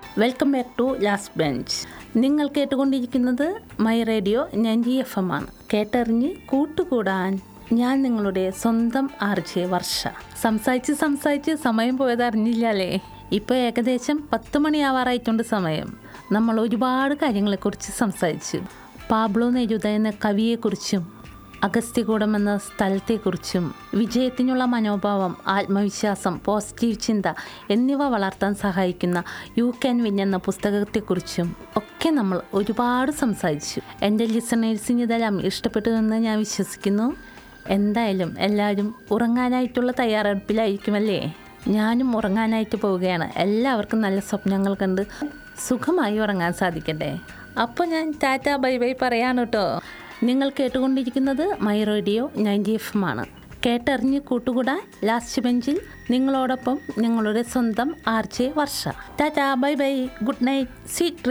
welcome back to last bench നിങ്ങൾ കേട്ടുകൊണ്ടിരിക്കുന്നത് my radio ninety F M ആണ് കേട്ടറിഞ്ഞ് കൂട്ടുകൂടാൻ ഞാൻ നിങ്ങളുടെ സ്വന്തം ആർജെ വർഷ സംസാരിച്ച് സംസാരിച്ച് സമയം പോയത് അറിഞ്ഞില്ലല്ലേ ഇപ്പോൾ ഏകദേശം പത്ത് മണിയാവാറായിട്ടുണ്ട് സമയം നമ്മൾ ഒരുപാട് കാര്യങ്ങളെക്കുറിച്ച് സംസാരിച്ചു പാബ്ലോ നെരുത എന്ന കവിയെക്കുറിച്ചും അഗസ്ത്യകൂടം എന്ന സ്ഥലത്തെക്കുറിച്ചും വിജയത്തിനുള്ള മനോഭാവം ആത്മവിശ്വാസം പോസിറ്റീവ് ചിന്ത എന്നിവ വളർത്താൻ സഹായിക്കുന്ന യു ക്യാൻ വിൻ എന്ന പുസ്തകത്തെക്കുറിച്ചും ഒക്കെ നമ്മൾ ഒരുപാട് സംസാരിച്ചു എൻ്റെ ലിസണേഴ്സിന് ഇതെല്ലാം ഇഷ്ടപ്പെട്ടു എന്ന് ഞാൻ വിശ്വസിക്കുന്നു എന്തായാലും എല്ലാവരും ഉറങ്ങാനായിട്ടുള്ള തയ്യാറെടുപ്പിലായിരിക്കുമല്ലേ ഞാനും ഉറങ്ങാനായിട്ട് പോവുകയാണ് എല്ലാവർക്കും നല്ല സ്വപ്നങ്ങൾ കണ്ട് സുഖമായി ഉറങ്ങാൻ സാധിക്കട്ടെ അപ്പോൾ ഞാൻ ടാറ്റ ബൈ ബൈ പറയാണ് കേട്ടോ നിങ്ങൾ കേട്ടുകൊണ്ടിരിക്കുന്നത് my radio ninety F M ആണ് കേട്ടറിഞ്ഞ് കൂട്ടുകൂടാൻ ലാസ്റ്റ് ബെഞ്ചിൽ നിങ്ങളോടൊപ്പം നിങ്ങളുടെ സ്വന്തം R J Varsha tata bye bye good night sweet